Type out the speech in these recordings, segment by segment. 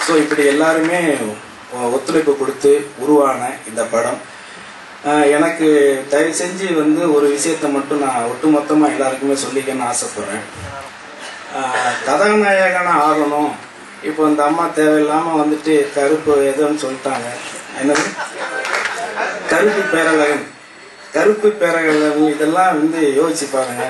So இப்படி எல்லாருமே ஒ- ஒத்துழைப்பு கொடுத்து உருவான இந்த படம் ஆஹ் எனக்கு தயவு செஞ்சு வந்து ஒரு விஷயத்தை மட்டும் நான் ஒட்டுமொத்தமாக எல்லாருக்குமே சொல்லிக்கணும்னு ஆசைப்படுறேன் ஆஹ் கதாநாயகனா ஆகணும் இப்போ இந்த அம்மா தேவையில்லாமல் வந்துட்டு கருப்பு எதுன்னு சொல்லிட்டாங்க என்னது கருப்பு பேரழகன் கருப்பு பேரழகன் இதெல்லாம் வந்து யோசிச்சு பாருங்க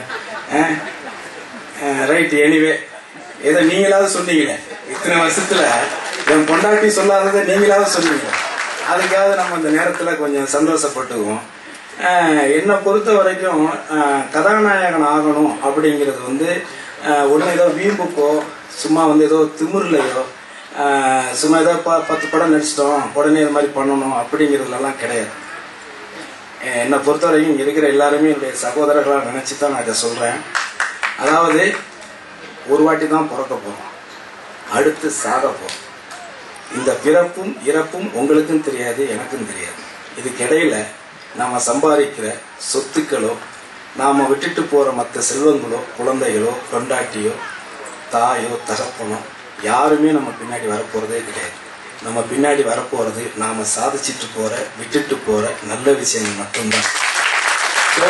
ரைட் எனிவே ஏதோ நீங்களாவது சொன்னீங்களே இத்தனை வருஷத்துல என் பொண்டாட்டி சொல்லாததை நீங்களாவது சொன்னீங்க அதுக்காவது நம்ம அந்த நேரத்துல கொஞ்சம் சந்தோஷப்பட்டுக்குவோம் ஆஹ் என்னை பொறுத்த வரைக்கும் ஆஹ் கதாநாயகன் ஆகணும் அப்படிங்கிறது வந்து ஒன்று ஏதோ வீம்புக்கோ சும்மா வந்து ஏதோ திமிர்லையோ ஆஹ் சும்மா ஏதோ ப பத்து படம் நடிச்சிட்டோம் உடனே இது மாதிரி பண்ணணும் அப்படிங்கிறதுலலாம் கிடையாது அஹ் என்னை பொறுத்த வரைக்கும் இங்க இருக்கிற எல்லாருமே என்னுடைய சகோதரர்களாக நினச்சி தான் நான் இதை சொல்கிறேன் அதாவது ஒரு வாட்டி தான் பிறக்க போகிறோம் அடுத்து சாக போகிறோம் இந்த பிறப்பும் இறப்பும் உங்களுக்கும் தெரியாது எனக்கும் தெரியாது இதுக்கிடையில நாம் சம்பாதிக்கிற சொத்துக்களோ நாம் விட்டுட்டு போகிற மற்ற செல்வங்களோ குழந்தைகளோ கொண்டாட்டியோ தாயோ தகப்பனோ யாருமே நம்ம பின்னாடி வரப்போகிறதே கிடையாது நம்ம பின்னாடி வரப்போகிறது நாம் சாதிச்சிட்டு போகிற விட்டுட்டு போகிற நல்ல விஷயங்கள் மட்டும்தான் So,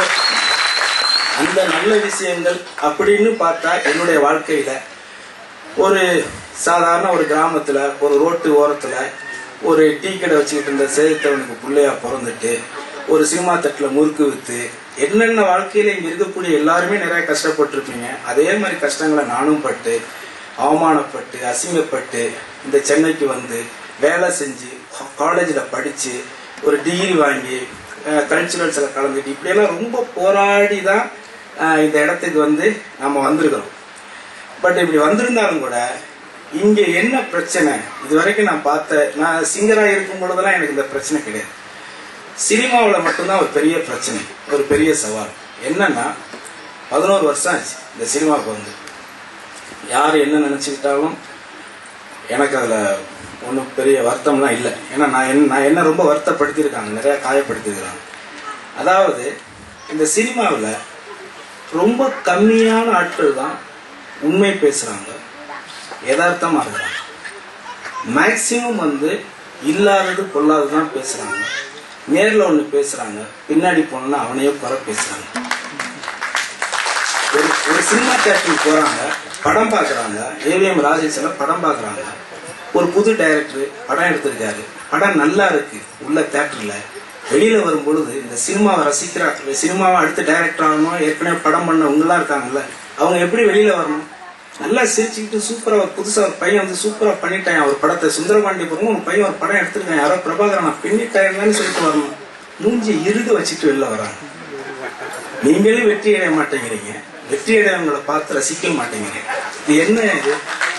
அந்த நல்ல விஷயங்கள் அப்படின்னு பார்த்தா என்னுடைய வாழ்க்கையில ஒரு சாதாரண ஒரு கிராமத்துல ஒரு ரோட்டு ஓரத்துல ஒரு டீ கடை வச்சுக்கிட்டு இருந்த சேதத்தவனுக்கு பிள்ளையா பிறந்துட்டு ஒரு சினிமா தட்டுல முறுக்கு வித்து என்னென்ன வாழ்க்கையில இங்க இருக்கக்கூடிய எல்லாருமே நிறைய கஷ்டப்பட்டிருப்பீங்க அதே மாதிரி கஷ்டங்களை நானும் பட்டு அவமானப்பட்டு அசிங்கப்பட்டு இந்த சென்னைக்கு வந்து வேலை செஞ்சு காலேஜில் படித்து ஒரு டிகிரி வாங்கி கல்ச்சுரல்ஸில் கலந்துட்டு இப்படியெல்லாம் ரொம்ப போராடி தான் அஹ், இந்த இடத்துக்கு வந்து நம்ம வந்திருக்கிறோம் பட் இப்படி வந்திருந்தாலும் கூட இங்கே என்ன பிரச்சனை இது வரைக்கும் நான் பார்த்த நான் சிங்கராக இருக்கும் பொழுதெல்லாம் எனக்கு இந்த பிரச்சனை கிடையாது சினிமாவில் மட்டும்தான் ஒரு பெரிய பிரச்சனை ஒரு பெரிய சவால் என்னன்னா பதினோரு வருஷம் ஆச்சு இந்த சினிமாவுக்கு வந்து யார் என்ன நினச்சிக்கிட்டாலும் எனக்கு அதில் ஒன்றும் பெரிய வருத்தம்லாம் இல்லை ஏன்னா நான் என்ன நான் என்ன ரொம்ப வருத்தப்படுத்தியிருக்காங்க நிறையா காயப்படுத்தியிருக்காங்க அதாவது இந்த சினிமாவில் ரொம்ப கம்மியான ஆட்கள் தான் உண்மை பேசுகிறாங்க யதார்த்தமாக இருக்கிறாங்க மேக்சிமம் வந்து இல்லாதது கொள்ளாதது தான் பேசுகிறாங்க நேரில் ஒன்று பேசுகிறாங்க பின்னாடி போனோன்னா அவனையே குறை பேசுகிறாங்க ஒரு ஒரு சினிமா தேட்டருக்கு போறாங்க படம் பார்க்கறாங்க ஏவிஎம் ராஜேஷில் படம் பார்க்கறாங்க ஒரு புது டைரக்டர் படம் எடுத்திருக்காரு படம் நல்லா இருக்கு உள்ள தேட்டர்ல வெளியில வரும் பொழுது இந்த சினிமாவை ரசிக்கிற சினிமாவை அடுத்த டைரக்டர் ஆகணும் ஏற்கனவே படம் பண்ணவங்கலாம் இருக்காங்கல்ல அவங்க எப்படி வெளியில வரணும் நல்லா சிரிச்சுக்கிட்டு சூப்பரா ஒரு புதுசா ஒரு பையன் வந்து சூப்பரா பண்ணிட்டான் ஒரு படத்தை சுந்தரபாண்டியபுரம் ஒரு பையன் ஒரு படம் எடுத்திருக்கான் யாரோ பிரபாகரன் நான் பின்னிட்டாங்கன்னு சொல்லிட்டு வரணும் மூஞ்சி இறுக வச்சுட்டு வெளில வராங்க நீங்களே வெற்றி அடைய மாட்டேங்கிறீங்க வெற்றி அடையவங்களை பார்த்து ரசிக்க மாட்டேங்கிறீங்க இது என்ன இது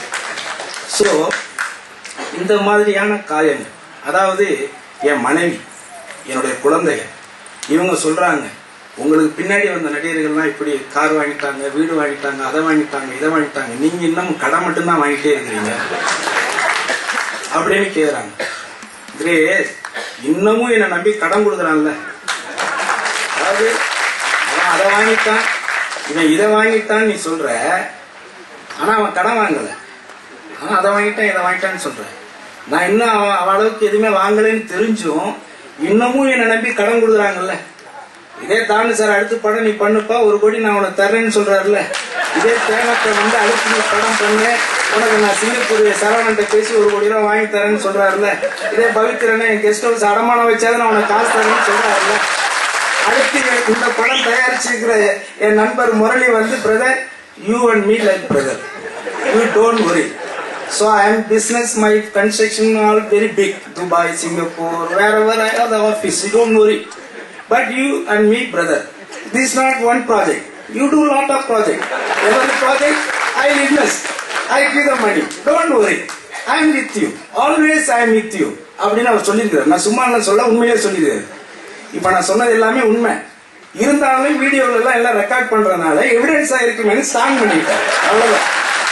ஸோ இந்த மாதிரியான காயங்கள் அதாவது என் மனைவி என்னுடைய குழந்தைகள் இவங்க சொல்றாங்க உங்களுக்கு பின்னாடி வந்த நடிகர்கள்லாம் இப்படி கார் வாங்கிட்டாங்க வீடு வாங்கிட்டாங்க அதை வாங்கிட்டாங்க இதை வாங்கிட்டாங்க நீங்க இன்னும் கடன் மட்டும்தான் வாங்கிட்டே இருக்கிறீங்க அப்படின்னு கேக்குறாங்க கிரேஸ் இன்னமும் என்னை நம்பி கடன் கொடுக்குறான்ல அதாவது அவன் அதை வாங்கிட்டான் இவன் இதை வாங்கிட்டான்னு நீ சொல்ற ஆனா அவன் கடன் வாங்கல அவன் அதை வாங்கிட்டான் இதை வாங்கிட்டான்னு சொல்ற நான் இன்னும் அவன் அவன் அளவுக்கு எதுவுமே வாங்கலைன்னு தெரிஞ்சும் இன்னமும் என்னை நம்பி கடன் கொடுக்குறாங்கல்ல இதே தாண்டு சார் அடுத்து படம் நீ பண்ணுப்பா ஒரு கோடி நான் உனக்கு தர்றேன்னு சொல்றாருல்ல இதே தேனத்தை வந்து அடுத்து நீ படம் பண்ணு உனக்கு நான் சிங்கப்பூர் சரவணன்ட்ட பேசி ஒரு கோடி ரூபா வாங்கி தரேன்னு சொல்றாருல்ல இதே பவித்திரனை என் கெஸ்ட் ஹவுஸ் அடமானம் வச்சாதான் நான் உனக்கு காசு தரேன்னு சொல்றாருல்ல அடுத்து எனக்கு இந்த படம் தயாரிச்சிருக்கிற என் நண்பர் முரளி வந்து brother you and me like brother you don't worry So I am business, my construction all very big, Dubai, Singapore, wherever I have the office, you don't worry. But you and me, brother, this is not one project. You do lot of project. Every project, I invest. I give the money. Don't worry. I am with you. Always I am with you. அப்படின்னு அவர் சொல்லியிருக்கிறார் நான் சும்மா எல்லாம் சொல்ல உண்மையிலே சொல்லியிருக்காரு இப்ப நான் சொன்னது எல்லாமே உண்மை இருந்தாலும் வீடியோல எல்லாம் எல்லாம் ரெக்கார்ட் பண்றதுனால எவிடன்ஸா இருக்குமே ஸ்ட்ராங் பண்ணிட்டேன் அவ்வளவுதான்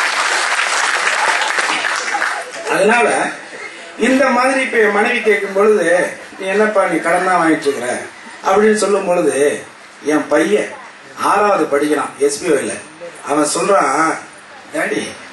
அதனால இந்த மாதிரி இப்ப என் மனைவி கேட்கும் பொழுது நீ என்னப்பா நீ கடன் தான் வாங்கிட்டு இருக்கிற அப்படின்னு சொல்லும் பொழுது என் பையன் ஆறாவது படிக்கிறான் எஸ்பிஓல அவன் சொல்றான் டாடி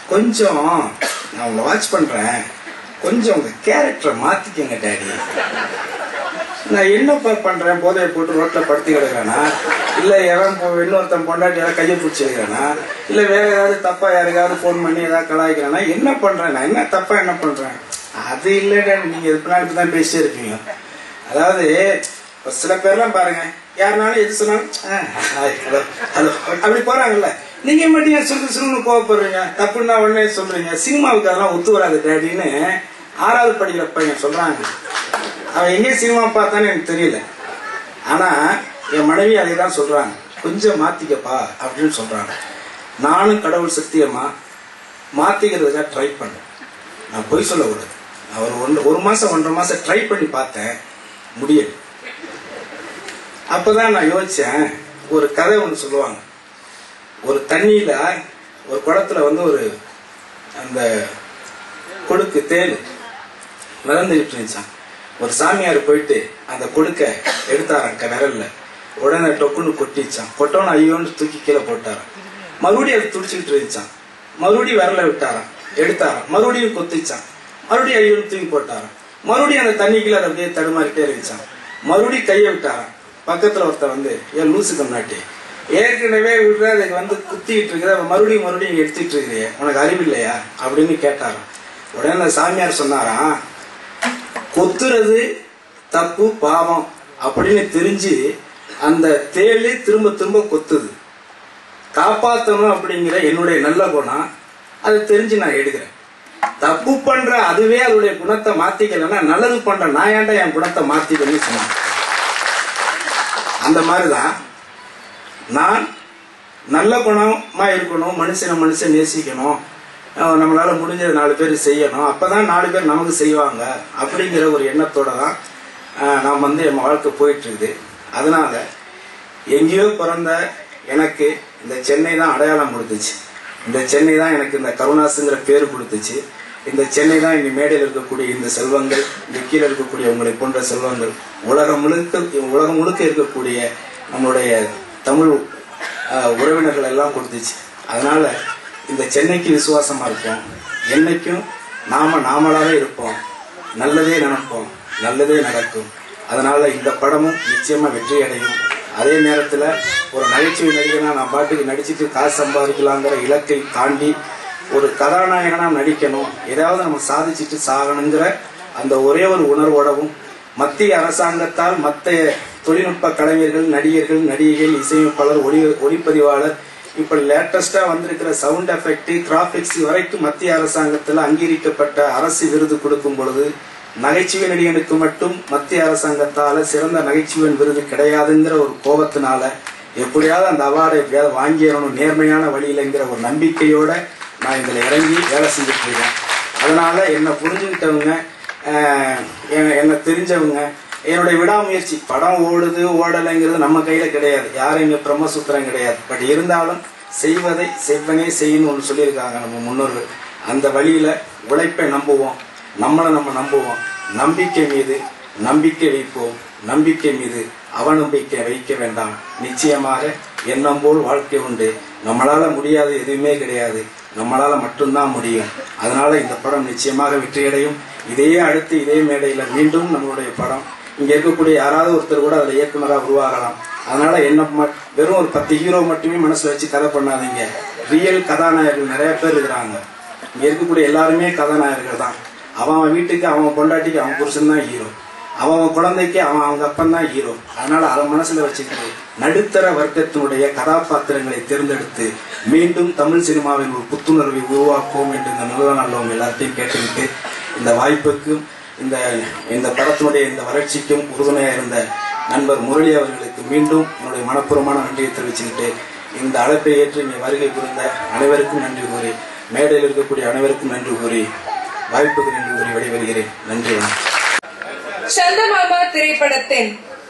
கொஞ்சம் நான் உங்களை வாட்ச் பண்றேன் கொஞ்சம் உங்க கேரக்டரை மாத்திக்கங்க டேடி நான் என்னப்பா பண்றேன் போதையை போட்டு ரோட்ல படுத்து கிடக்குறானா இல்ல எவன் போ- இன்னொருத்தன் பொண்டாட்டி யாராவது கையை பிடிச்சி இருக்கிறானா இல்ல வேற ஏதாவது தப்பா யாருக்காவது ஃபோன் பண்ணி ஏதாவது கலாய்க்கிறானா என்ன பண்றேன் நான் என்ன தப்பா என்ன பண்றேன் அது இல்லடா நீங்க எதுனாலும் தான் பேசிட்டே இருப்பீங்க அதாவது ஒரு சில பேர்லாம் பாருங்க யாருனாலும் எது சொன்னாலும் ஆ, ஹாய், ஹலோ ஹலோ அப்படி போறாங்கல்ல நீங்க மட்டும் ஏன் சுருக்கு சுருன்னு கோவப்படுறீங்க தப்புன்னா உடனே சொல்றீங்க சினிமாவுக்கு அதெல்லாம் ஒத்து வராது டேடின்னு ஆறாவது படிக்கிற பையன் சொல்றாங்க அவன் எங்கே சினிமா பார்த்தான்னு எனக்கு தெரியல ஆனா என் மனைவி அதை தான் சொல்றாங்க கொஞ்சம் மாத்திக்கப்பா அப்படின்னு சொல்றாங்க நானும் கடவுள் சத்தியமா மாத்திக்கிறதுக்காக ட்ரை பண்ணேன் நான் பொய் சொல்லக்கூடாது நான் ஒரு ஒன்று ஒரு மாசம் ஒன்றரை மாசம் ட்ரை பண்ணி பார்த்தேன் முடியல அப்பதான் நான் யோசிச்சேன் ஒரு கதை ஒன்று சொல்லுவாங்க ஒரு தண்ணியில ஒரு குளத்துல வந்து ஒரு அந்த கொடுக்கு தேன் மிதந்துகிட்டு இருந்துச்சான் ஒரு சாமியார் போயிட்டு அந்த கொடுக்க எடுத்தாராம் க- விரல்ல உடனே டொக்குன்னு கொட்டிச்சான் கொட்டோன்னு ஐயோன்னு தூக்கி கீழே போட்டாராம் மறுபடியும் அது துடிச்சுக்கிட்டு இருந்துச்சான் மறுபடியும் விரல விட்டாராம் எடுத்தாராம் மறுபடியும் கொத்திச்சான் மறுபடியும் ஐயோன்னு தூக்கி போட்டாராம் மறுபடியும் அந்த தண்ணிக்குள்ள அது அப்படியே தடுமாறிட்டே இருந்துச்சான் மறுபடியும் கையை விட்டாராம் பக்கத்துல ஒருத்தன் வந்து ஏன் லூசு கம்நாட்டி ஏற்கனவே விடுற அதுக்கு வந்து குத்திக்கிட்டு இருக்கிற மறுபடியும் மறுபடியும் இங்க எடுத்துட்டு இருக்கிறியே உனக்கு அறிவில்லையா அப்படின்னு கேட்டாராம் உடனே அந்த சாமியார் சொன்னாராம் கொத்துறது தப்பு பாவம் அப்படின்னு தெரிஞ்சு அந்த தேளு திரும்ப திரும்ப கொத்துது காப்பாத்தணும் அப்படிங்கிற என்னுடைய நல்ல குணம் அது தெரிஞ்சு நான் எடுக்கிறேன் தப்பு பண்ற அதுவே அதோடைய குணத்தை மாத்திக்கலன்னா நல்லது பண்ற நான் ஏன்டா என் குணத்தை மாத்திக்கணும்னு சொன்னேன் அந்த மாதிரிதான் நான் நல்ல குணமா இருக்கணும் மனுஷனை மனுஷன் நேசிக்கணும் அஹ் நம்மளால முடிஞ்சது நாலு பேர் செய்யணும் அப்பதான் நாலு பேர் நமக்கு செய்வாங்க அப்படிங்கிற ஒரு எண்ணத்தோட தான் அஹ், நாம் வந்து என் வாழ்க்கை போயிட்டு இருக்குது அதனால எங்கேயோ பிறந்த எனக்கு இந்த சென்னை தான் அடையாளம் கொடுத்துச்சு இந்த சென்னை தான் எனக்கு இந்த கருணாசுங்கிற பேர் கொடுத்துச்சு இந்த சென்னை தான் இந்த மேடையில் இருக்கக்கூடிய இந்த செல்வங்கள் இந்த கீழே இருக்கக்கூடிய உங்களை போன்ற செல்வங்கள் உலகம் முழுக்க உலகம் முழுக்க இருக்கக்கூடிய நம்மளுடைய தமிழ் ஆஹ், உறவினர்கள் எல்லாம் கொடுத்துச்சு அதனால இந்த சென்னைக்கு விசுவாசமா இருப்போம் என்னைக்கும் நாம நாமளாவே இருப்போம் நல்லதே நினைப்போம் நல்லதே நடக்கும் அதனால இந்த படமும் நிச்சயமா வெற்றி அடையும் அதே நேரத்துல ஒரு நகைச்சுவை நடிகனா நான் பாட்டுக்கு நடிச்சிட்டு காசு சம்பாதிக்கலாங்கிற இலக்கை தாண்டி ஒரு கதாநாயகனா நடிக்கணும் ஏதாவது நம்ம சாதிச்சுட்டு சாகணுங்கிற அந்த ஒரே ஒரு உணர்வோடவும் மத்திய அரசாங்கத்தால் மற்ற தொழில்நுட்ப கலைஞர்கள் நடிகர்கள் நடிகைகள் இசையமைப்பாளர் ஒளி ஒளிப்பதிவாளர் இப்ப லேட்டஸ்டா வந்திருக்கிற சவுண்ட் எஃபெக்ட் கிராபிக்ஸ் வரைக்கும் மத்திய அரசாங்கத்தில் அங்கீகரிக்கப்பட்ட அரசு விருது கொடுக்கும் பொழுது நகைச்சுவை நடிகனுக்கு மட்டும் மத்திய அரசாங்கத்தால சிறந்த நகைச்சுவன் விருது கிடையாதுங்கிற ஒரு கோபத்தினால எப்படியாவது அந்த அவார்டை எப்படியாவது வாங்கிடணும் நேர்மையான வழியிலங்கிற ஒரு நம்பிக்கையோட நான் இதுல இறங்கி வேலை செஞ்சுட்டு இருக்கேன் அதனால என்னை புரிஞ்சுக்கிட்டவங்க ஆஹ், எ- என்னை தெரிஞ்சவங்க என்னுடைய விடாமுயற்சி படம் ஓடுது ஓடலைங்கிறது நம்ம கையில கிடையாது யாரும் இங்க பிரம்மசூத்திரம் கிடையாது பட் இருந்தாலும் செய்வதை செவ்வனே செய்யணும்னு ஒன்று சொல்லியிருக்காங்க நம்ம முன்னோர்கள் அந்த வழியில உழைப்பை நம்புவோம் நம்மளை நம்ம நம்புவோம் நம்பிக்கை மீது நம்பிக்கை வைப்போம் நம்பிக்கை மீது அவநம்பிக்கை வைக்க வேண்டாம் நிச்சயமாக எண்ணம் போல் வாழ்க்கை உண்டு நம்மளால முடியாது எதுவுமே கிடையாது நம்மளால மட்டும்தான் முடியும் அதனால இந்த படம் நிச்சயமாக வெற்றியடையும் இதையே அடுத்து இதே மேடையில மீண்டும் நம்மளுடைய படம் இங்க இருக்கக்கூடிய யாராவது ஒருத்தர் கூட அதுல இயக்குனராக உருவாகலாம் அதனால என்ன ம- வெறும் ஒரு பத்து ஹீரோ மட்டுமே மனசுல வச்சு கதை பண்ணாதீங்க ரியல் கதாநாயகர்கள் நிறைய பேர் இருக்கிறாங்க இங்க இருக்கக்கூடிய எல்லாருமே கதாநாயகர்கள் தான் அவன் அவன் வீட்டுக்கு அவன் பொண்டாட்டிக்கு அவன் புருஷன் தான் ஹீரோ அவன் அவன் குழந்தைக்கு அவன் அவங்க அப்பன் தான் ஹீரோ அதனால அதை மனசுல வச்சுக்கிட்டு நடுத்தர வர்க்கத்தினுடைய கதாபாத்திரங்களை தேர்ந்தெடுத்து மீண்டும் தமிழ் சினிமாவில் ஒரு புத்துணர்வை உருவாக்குவோம் என்று இந்த நல்ல நல்லவங்க எல்லாத்தையும் கேட்டுக்கிட்டு இந்த வாய்ப்புக்கும் இந்த இந்த படத்தினுடைய இந்த வளர்ச்சிக்கும் உறுதுணையாக இருந்த நண்பர் முரளி அவர்களுக்கு மீண்டும் என்னுடைய மனப்பூர்வமான நன்றியை தெரிவிச்சுக்கிட்டு இந்த அழைப்பை ஏற்று இங்கே வருகை புரிந்த அனைவருக்கும் நன்றி கூறி மேடையில் இருக்கக்கூடிய அனைவருக்கும் நன்றி கூறி வாய்ப்புக்கு நன்றி கூறி விடைபெறுகிறேன் நன்றி வணக்கம் சந்தமாமா திரைப்படத்தின்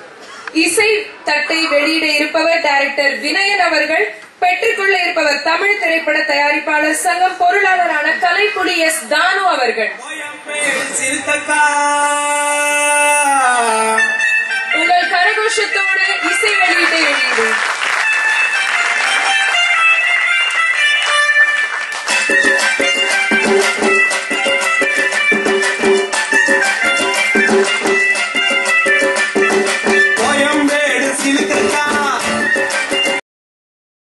இசை தட்டை வெளியிட இருப்பவர் டைரக்டர் வினயன் அவர்கள் பெற்றுக்கொள்ள இருப்பவர் தமிழ் திரைப்பட தயாரிப்பாளர் சங்கம் பொருளாளரான கலைப்புலி எஸ் தானு அவர்கள் சிறுத்தக்கா